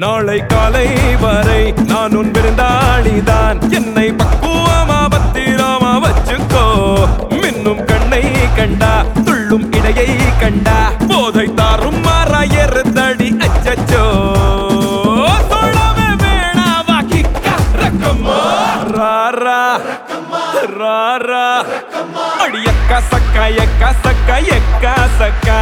நாளை காலை வரை நான் உன் விருந்தாளிதான் என்னை பக்குவமா பத்திரமா வச்சுக்கோ மின்னும் கண்ணை கண்டா துள்ளும் இடையை கண்டா போதை தாரும் மாறாயறுதடி அச்சச்சோ சொல்லவே வேணாவா கிக்கா ரக்கம்மா ராரா ராரா அடி எக்கா சக்கா எக்கா சக்கா எக்கா சக்கா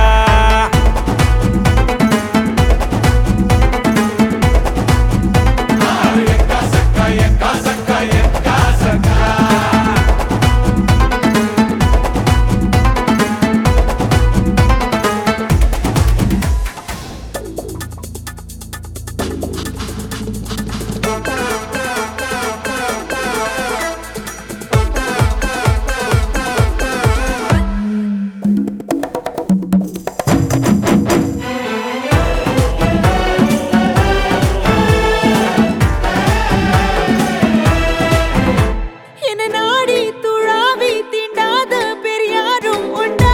என நாடி துழாவி தீண்டாத பெரியாரும் உண்டா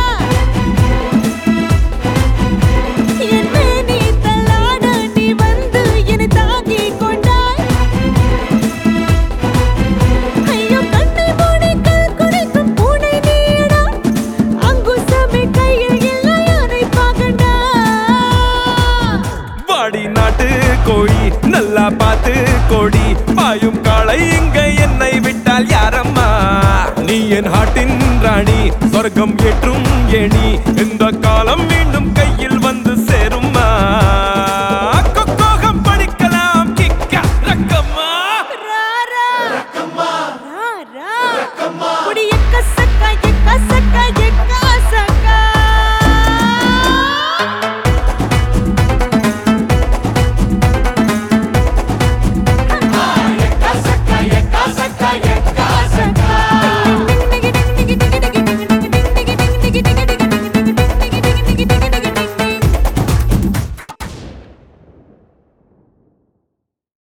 என் மேனி தள்ளாட நீ வந்து என்னை தாங்கி கொண்டாய் ஐயோ கண்ணை மூடி கல் குடைக்கும் பூனை நீடா அங்குசமே கையில் இல்லை யானை பாகண்டா வாடி நாட்டு கோழி நல்லா பார்த்து கோடி பாயும் காளை இங்க என்னை விட்டால் யாரம்மா நீ என் ஹாட்டின் ராணி சொர்க்கம் ஏற்றும் ஏணி இந்த காலம் மீண்டும்